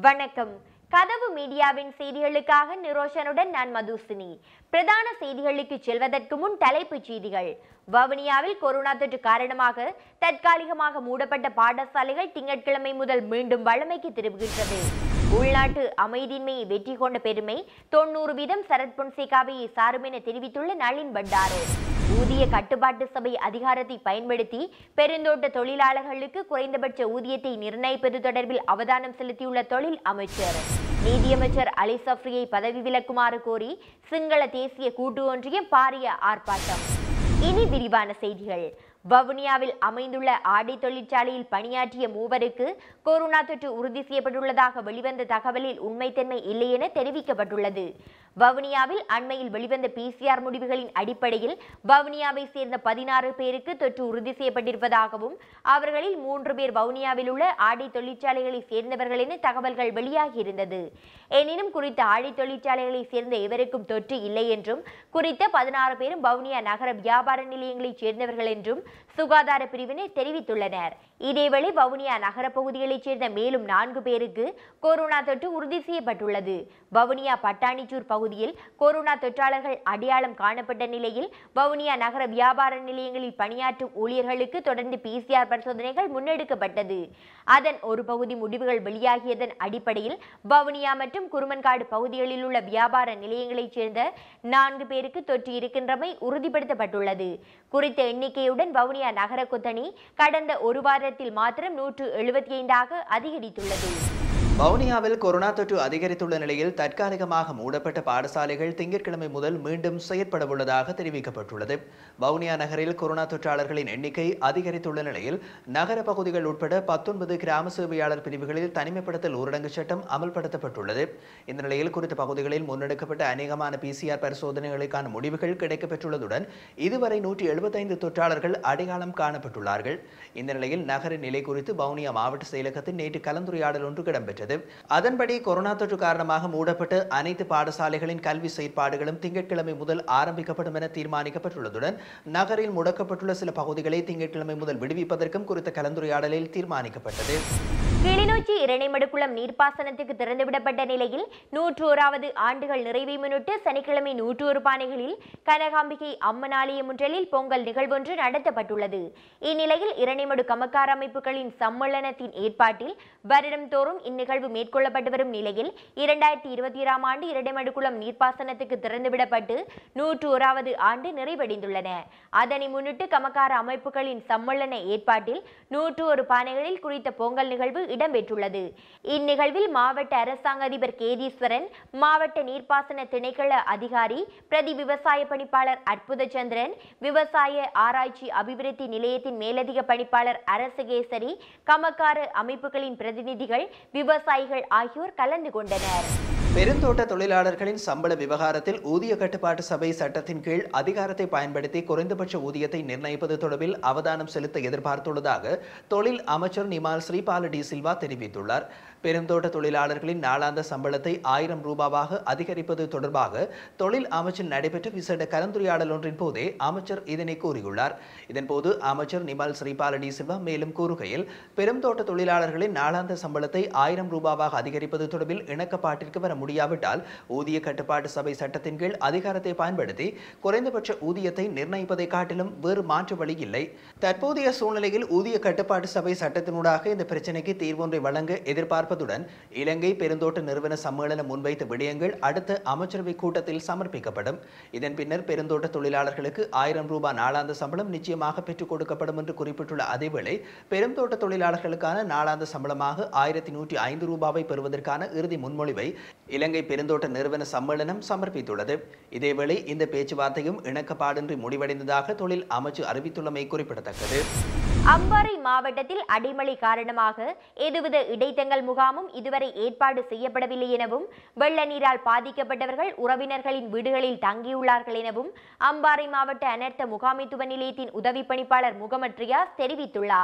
வணக்கம் கதவு மீடியாவின் செய்திகளுக்காக நிரோஷனுடன் நான் மதுசினி பிரதான செய்திகளுக்கு செல்வதற்கு முன் தலைப்புச் செய்திகள் வவுனியாவில் கொரோனா தொற்று காரணமாக தற்காலிகமாக மூடப்பட்ட பாடசாலைகள் திங்கட்கிழமை முதல் மீண்டும் வழமைக்கு திரும்புகின்றது உள்நாட்டு அமைதியின்மையை வெற்றி கொண்ட பெருமை தொண்ணூறு வீதம் சரத் பொன்சேகாவை சாரும் என தெரிவித்துள்ள நளின் பண்டாரு ஊதிய கட்டுப்பாட்டு சபை அதிகாரத்தை பயன்படுத்தி பெருந்தோட்ட தொழிலாளர்களுக்கு குறைந்தபட்ச ஊதியத்தை நிர்ணயிப்பது தொடர்பில் அவதானம் செலுத்தியுள்ள தொழில் அமைச்சர் நீதியமைச்சர் அலி சஃப்ரியை பதவி விலக்குமாறு கோரி சிங்கள தேசிய கூட்டு ஒன்றியம் பாரிய ஆர்ப்பாட்டம் இனி விரிவான செய்திகள் வவுனியாவில் அமைந்துள்ள ஆடை தொழிற்சாலையில் பணியாற்றிய மூவருக்கு கொரோனா தொற்று உறுதி செய்யப்பட்டுள்ளதாக வெளிவந்த தகவலில் உண்மைத்தன்மை இல்லை என தெரிவிக்கப்பட்டுள்ளது வவுனியாவில் அண்மையில் வெளிவந்த பிசிஆர் முடிவுகளின் அடிப்படையில் வவுனியாவை சேர்ந்த பதினாறு பேருக்கு தொற்று உறுதி செய்யப்பட்டிருப்பதாகவும் அவர்களில் மூன்று பேர் வவுனியாவில் உள்ள ஆடை தொழிற்சாலைகளை சேர்ந்தவர்கள் என தகவல்கள் வெளியாகியிருந்தது எனினும் குறித்த ஆடை தொழிற்சாலைகளை சேர்ந்த எவருக்கும் தொற்று இல்லை என்றும் குறித்த பதினாறு பேரும் வவுனியா நகர வியாபார நிலையங்களைச் சேர்ந்தவர்கள் என்றும் சுகாதார பிரிவினர் தெரிவித்துள்ளனர் இதேவேளை வவுனியா நகர பகுதிகளைச் சேர்ந்த மேலும் நான்கு பேருக்கு கொரோனா தொற்று உறுதி செய்யப்பட்டுள்ளது வவுனியா பட்டாணிச்சூர் பகுதியில் கொரோனா தொற்றாளர்கள் அடையாளம் காணப்பட்ட நிலையில் வவுனியா நகர வியாபார நிலையங்களில் பணியாற்றும் ஊழியர்களுக்கு தொடர்ந்து பிசிஆர் பரிசோதனைகள் முன்னெடுக்கப்பட்டது அதன் ஒரு பகுதி முடிவுகள் வெளியாகியதன் அடிப்படையில் வவுனியா மற்றும் குருமன்காடு பகுதிகளில் உள்ள வியாபார நிலையங்களைச் சேர்ந்த நான்கு பேருக்கு தொற்று இருக்கின்றமை உறுதிப்படுத்தப்பட்டுள்ளது குறித்த எண்ணிக்கையுடன் வவுனியா நகர கொத்தணி கடந்த ஒரு வாரத்தில் மாத்திரம் நூற்று எழுபத்தி ஐந்தாக அதிகரித்துள்ளது வவுனியாவில் கொரோனா தொற்று அதிகரித்துள்ள நிலையில் தற்காலிகமாக மூடப்பட்ட பாடசாலைகள் திங்கட்கிழமை முதல் மீண்டும் செயற்பட உள்ளதாக தெரிவிக்கப்பட்டுள்ளது வவுனியா நகரில் கொரோனா தொற்றாளர்களின் எண்ணிக்கை அதிகரித்துள்ள நிலையில் நகர பகுதிகள் உட்பட பத்தொன்பது கிராம சேவையாளர் பிரிவுகளில் தனிமைப்படுத்தல் ஊரடங்கு சட்டம் அமல்படுத்தப்பட்டுள்ளது இந்த நிலையில் குறித்த பகுதிகளில் முன்னெடுக்கப்பட்ட அநேகமான பிசிஆர் பரிசோதனைகளுக்கான முடிவுகள் கிடைக்கப்பெற்றுள்ளதுடன் இதுவரை நூற்றி எழுபத்தைந்து தொற்றாளர்கள் அடையாளம் காணப்பட்டுள்ளார்கள் இந்த நிலையில் நகரின் நிலை குறித்து வவுனியா மாவட்ட செயலகத்தில் நேற்று கலந்துரையாடல் ஒன்று இடம்பெற்றது அதன்படி கொரோனா தொற்று காரணமாக மூடப்பட்ட அனைத்து பாடசாலைகளின் கல்வி செயற்பாடுகளும் திங்கட்கிழமை முதல் ஆரம்பிக்கப்படும் என தீர்மானிக்கப்பட்டுள்ளதுடன் நகரில் முடக்கப்பட்டுள்ள சில பகுதிகளை திங்கட்கிழமை முதல் விடுவிப்பதற்கும் குறித்த கலந்துரையாடலில் தீர்மானிக்கப்பட்டது கிளிநொச்சி இரணைமடுக்குளம் நீர்ப்பாசனத்துக்கு திறந்துவிடப்பட்ட நிலையில் நூற்று ஓராவது ஆண்டுகள் நிறைவை முன்னிட்டு சனிக்கிழமை நூற்று ஒரு பானைகளில் கனகாம்பிகை அம்மன் ஆலய முன்றலில் பொங்கல் நிகழ்வொன்று நடத்தப்பட்டுள்ளது இந்நிலையில் இரணைமடு கமக்கார அமைப்புகளின் சம்மேளனத்தின் ஏற்பாட்டில் வருடம்தோறும் இந்நிகழ்வு மேற்கொள்ளப்பட்டு வரும் நிலையில் இரண்டாயிரத்தி இருபத்தி ஏழாம் ஆண்டு இரணைமடுக்குளம் நீர்ப்பாசனத்துக்கு திறந்துவிடப்பட்டு நூற்று ஓராவது ஆண்டு நிறைவடைந்துள்ளன அதனை முன்னிட்டு கமக்கார அமைப்புகளின் சம்மேளன ஏற்பாட்டில் நூற்று ஒரு பானைகளில் குறித்த பொங்கல் நிகழ்வு இடம்பெற்றுள்ளது இந்நிகழ்வில் மாவட்ட அரசாங்க அதிபர் கேதீஸ்வரன் மாவட்ட நீர்ப்பாசன திணைக்கள அதிகாரி பிரதி விவசாய பணிப்பாளர் அற்புதச்சந்திரன் விவசாய ஆராய்ச்சி அபிவிருத்தி நிலையத்தின் மேலதிக பணிப்பாளர் அரசகேசரி கமக்கார அமைப்புகளின் பிரதிநிதிகள் விவசாயிகள் ஆகியோர் கலந்து கொண்டனர் பெருந்தோட்ட தொழிலாளர்களின் சம்பள விவகாரத்தில் ஊதிய கட்டுப்பாட்டு சபை சட்டத்தின் கீழ் அதிகாரத்தை பயன்படுத்தி குறைந்தபட்ச ஊதியத்தை நிர்ணயிப்பது தொடர்பில் அவதானம் செலுத்த எதிர்பார்த்துள்ளதாக தொழில் அமைச்சர் நிமால் ஸ்ரீபால டி சில்வா தெரிவித்துள்ளார் பெருந்தோட்ட தொழிலாளர்களின் நாளாந்த சம்பளத்தை ஆயிரம் ரூபாவாக அதிகரிப்பது தொடர்பாக தொழில் அமைச்சில் நடைபெற்ற விசேட கலந்துரையாடல் ஒன்றின் போதே அமைச்சர் இதனை கூறியுள்ளார் இதன்போது அமைச்சர் நிமால் ஸ்ரீபால டி சில்வா மேலும் கூறுகையில் பெருந்தோட்ட தொழிலாளர்களின் நாளாந்த சம்பளத்தை ஆயிரம் ரூபாவாக அதிகரிப்பது தொடர்பில் இணக்கப்பாட்டிற்கு வர முடியாவிட்டால் ஊதிய கட்டுப்பாட்டு சபை சட்டத்தின் கீழ் அதிகாரத்தை பயன்படுத்தி குறைந்தபட்ச ஊதியத்தை நிர்ணயிப்பதை காட்டிலும் வேறு மாற்று வழி இல்லை தற்போதைய சூழ்நிலையில் ஊதிய கட்டுப்பாட்டு சபை சட்டத்தினூடாக இந்த பிரச்சினைக்கு தீர்வொன்றை வழங்க எதிர்பார்ப்பதுடன் இலங்கை பெருந்தோட்ட நிறுவன சம்மேளனம் முன்வைத்த விடயங்கள் அடுத்த அமைச்சரவை கூட்டத்தில் சமர்ப்பிக்கப்படும் இதன் பின்னர் பெருந்தோட்ட தொழிலாளர்களுக்கு ஆயிரம் ரூபாய் நாளாந்த சம்பளம் நிச்சயமாக பெற்றுக் கொடுக்கப்படும் என்று குறிப்பிட்டுள்ள அதேவேளை பெருந்தோட்ட தொழிலாளர்களுக்கான நாளாந்த சம்பளமாக ஆயிரத்தி நூற்றி ஐந்து ரூபாவை பெறுவதற்கான இறுதி முன்மொழிவை இலங்கை பெருந்தோட்ட நிறுவன சம்மேளனம் சமர்ப்பித்துள்ளது இதேவேளை இந்த பேச்சுவார்த்தையும் இணக்கப்பாடின்றி முடிவடைந்ததாக தொழில் அமைச்சு அறிவித்துள்ளமை குறிப்பிடத்தக்கது அம்பாறை மாவட்டத்தில் அடைமழை காரணமாக எதுவித இடைத்தங்கல் முகாமும் இதுவரை ஏற்பாடு செய்யப்படவில்லை எனவும் வெள்ள நீரால் பாதிக்கப்பட்டவர்கள் உறவினர்களின் வீடுகளில் தங்கியுள்ளார்கள் எனவும் அம்பாறை மாவட்ட அனர்த்த முகாமைத்துவ நிலையத்தின் உதவி பணிப்பாளர் முகமது ரியாஸ் தெரிவித்துள்ளார்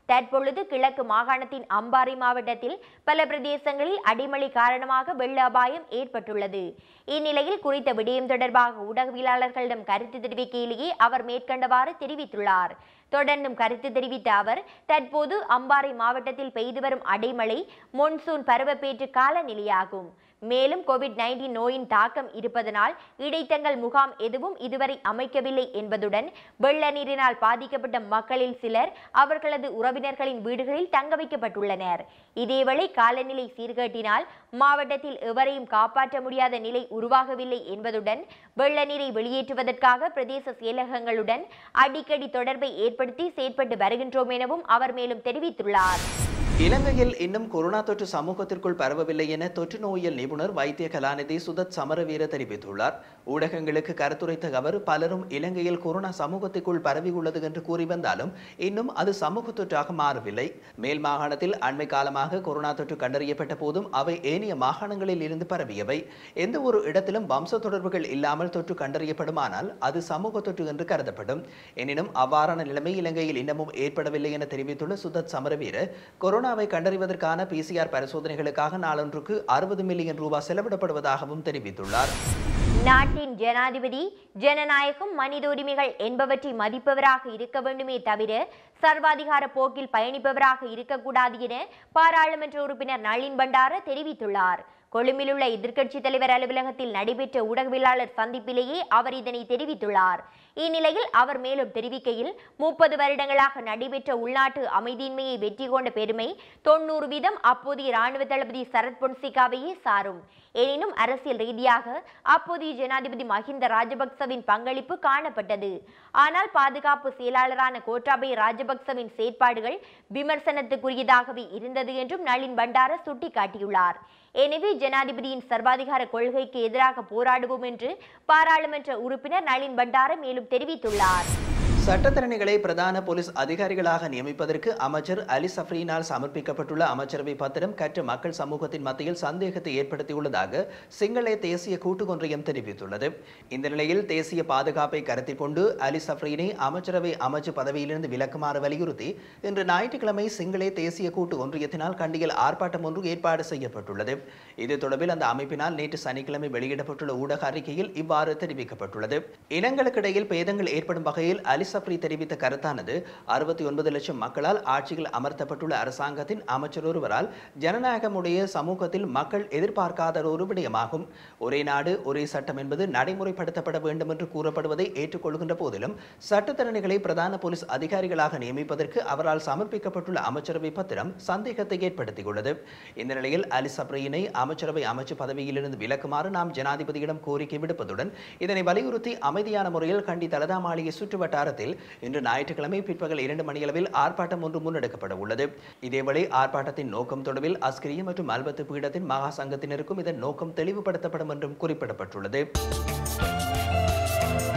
தற்பொழுது கிழக்கு மாகாணத்தின் அம்பாறை மாவட்டத்தில் பல பிரதேசங்களில் அடிமழை காரணமாக வெள்ள அபாயம் ஏற்பட்டுள்ளது இந்நிலையில் குறித்த விடயம் தொடர்பாக ஊடகவியலாளர்களிடம் கருத்து தெரிவிக்கையிலேயே அவர் மேற்கண்டவாறு தெரிவித்துள்ளார் தொடர்ந்தும் கருத்து தெரிவித்த அவர் தற்போது அம்பாறை மாவட்டத்தில் பெய்து வரும் அடைமழை மொன்சூன் பருவப்பேற்று காலநிலையாகும் மேலும் கோவிட் நைன்டீன் நோயின் தாக்கம் இருப்பதனால் இடைத்தங்கள் முகாம் எதுவும் இதுவரை அமைக்கவில்லை என்பதுடன் வெள்ள நீரினால் பாதிக்கப்பட்ட மக்களில் சிலர் அவர்களது உறவினர்களின் வீடுகளில் தங்க வைக்கப்பட்டுள்ளனர் இதேவேளை காலநிலை சீர்கேட்டினால் மாவட்டத்தில் எவரையும் காப்பாற்ற முடியாத நிலை உருவாகவில்லை என்பதுடன் வெள்ள நீரை வெளியேற்றுவதற்காக பிரதேச செயலகங்களுடன் அடிக்கடி தொடர்பை ஏற்படுத்தி செயற்பட்டு வருகின்றோம் எனவும் அவர் மேலும் தெரிவித்துள்ளார் இலங்கையில் இன்னும் கொரோனா தொற்று சமூகத்திற்குள் பரவவில்லை என தொற்று நோயியல் நிபுணர் வைத்திய கலாநிதி சுதத் சமரவீர தெரிவித்துள்ளார் ஊடகங்களுக்கு கருத்துரைத்த அவர் பலரும் இலங்கையில் கொரோனா சமூகத்திற்குள் பரவியுள்ளது என்று கூறி வந்தாலும் இன்னும் அது சமூக தொற்றாக மாறவில்லை மேல் மாகாணத்தில் அண்மை காலமாக கொரோனா தொற்று கண்டறியப்பட்ட போதும் அவை ஏனைய மாகாணங்களில் இருந்து பரவியவை எந்த ஒரு இடத்திலும் வம்ச தொடர்புகள் இல்லாமல் தொற்று கண்டறியப்படுமானால் அது சமூக தொற்று என்று கருதப்படும் எனினும் அவ்வாறான நிலைமை இலங்கையில் இன்னமும் ஏற்படவில்லை என தெரிவித்துள்ள சுதத் சமரவீர கொரோனாவை கண்டறிவதற்கான பிசிஆர் பரிசோதனைகளுக்காக நாளொன்றுக்கு அறுபது மில்லியன் ரூபாய் செலவிடப்படுவதாகவும் தெரிவித்துள்ளார் நாட்டின் ஜனாதிபதி ஜனநாயகம் மனித உரிமைகள் என்பவற்றை மதிப்பவராக இருக்க வேண்டுமே தவிர சர்வாதிகார போக்கில் பயணிப்பவராக இருக்கக்கூடாது என பாராளுமன்ற உறுப்பினர் நளின் பண்டார தெரிவித்துள்ளார் கொழும்பிலுள்ள எதிர்க்கட்சித் தலைவர் அலுவலகத்தில் நடைபெற்ற ஊடகவியலாளர் சந்திப்பிலேயே அவர் இதனை தெரிவித்துள்ளார் இந்நிலையில் அவர் மேலும் தெரிவிக்கையில் முப்பது வருடங்களாக நடைபெற்ற உள்நாட்டு அமைதியின்மையை வெற்றி கொண்ட பெருமை தொண்ணூறு வீதம் அப்போதைய இராணுவ தளபதி சரத் பொன்சிகாவையே சாரும் எனினும் அரசியல் ரீதியாக அப்போதைய ஜனாதிபதி மஹிந்த ராஜபக்சவின் பங்களிப்பு காணப்பட்டது ஆனால் பாதுகாப்பு செயலாளரான கோட்டாபய ராஜபக்சவின் செயற்பாடுகள் விமர்சனத்துக்குரியதாகவே இருந்தது என்றும் நளின் பண்டார சுட்டிக்காட்டியுள்ளார் எனவே ஜனாதிபதியின் சர்வாதிகார கொள்கைக்கு எதிராக போராடுவோம் என்று பாராளுமன்ற உறுப்பினர் நளின் பண்டார மேலும் தெரிவித்துள்ளார் சட்டத்தரணிகளை பிரதான போலீஸ் அதிகாரிகளாக நியமிப்பதற்கு அமைச்சர் அலி சஃப்ரீனால் சமர்ப்பிக்கப்பட்டுள்ள அமைச்சரவை பத்திரம் கற்ற மக்கள் சமூகத்தின் மத்தியில் சந்தேகத்தை ஏற்படுத்தியுள்ளதாக சிங்கள தேசிய கூட்டு ஒன்றியம் தெரிவித்துள்ளது இந்த நிலையில் தேசிய பாதுகாப்பை கருத்தில் கொண்டு அலி சஃப்ரீனை அமைச்சரவை அமைச்சு பதவியிலிருந்து விலக்குமாறு வலியுறுத்தி இன்று ஞாயிற்றுக்கிழமை சிங்கள தேசிய கூட்டு ஒன்றியத்தினால் கண்டியில் ஆர்ப்பாட்டம் ஒன்று ஏற்பாடு செய்யப்பட்டுள்ளது இது தொடர்பில் அந்த அமைப்பினால் நேற்று சனிக்கிழமை வெளியிடப்பட்டுள்ள ஊடக அறிக்கையில் இவ்வாறு தெரிவிக்கப்பட்டுள்ளது இனங்களுக்கிடையில் பேதங்கள் ஏற்படும் வகையில் அலி சப்ரி தெரிவித்த கருத்தானது அறுபத்தி ஒன்பது லட்சம் மக்களால் ஆட்சியில் அமர்த்தப்பட்டுள்ள அரசாங்கத்தின் அமைச்சர் ஒருவரால் ஜனநாயகமுடைய சமூகத்தில் மக்கள் எதிர்பார்க்காத ஒரு விடயமாகும் ஒரே நாடு ஒரே சட்டம் என்பது நடைமுறைப்படுத்தப்பட வேண்டும் என்று கூறப்படுவதை ஏற்றுக்கொள்கின்ற போதிலும் சட்டத்தரணிகளை பிரதான போலீஸ் அதிகாரிகளாக நியமிப்பதற்கு அவரால் சமர்ப்பிக்கப்பட்டுள்ள அமைச்சரவை பத்திரம் சந்தேகத்தை ஏற்படுத்தியுள்ளது இந்த நிலையில் அலி சப்ரியினை அமைச்சரவை அமைச்சு பதவியிலிருந்து விலக்குமாறு நாம் ஜனாதிபதியிடம் கோரிக்கை விடுப்பதுடன் இதனை வலியுறுத்தி அமைதியான முறையில் கண்டி தலதா மாளிகை சுற்று வட்டாரத்தில் இன்று ஞாயிற்றுக்கிழமை பிற்பகல் இரண்டு மணியளவில் ஆர்ப்பாட்டம் ஒன்று முன்னெடுக்கப்பட உள்ளது இதேவேளை ஆர்ப்பாட்டத்தின் நோக்கம் தொடர்பில் அஸ்கிரிய மற்றும் அல்பத்து பீடத்தின் மகா சங்கத்தினருக்கும் இதன் நோக்கம் தெளிவுபடுத்தப்படும் என்றும் குறிப்பிடப்பட்டுள்ளது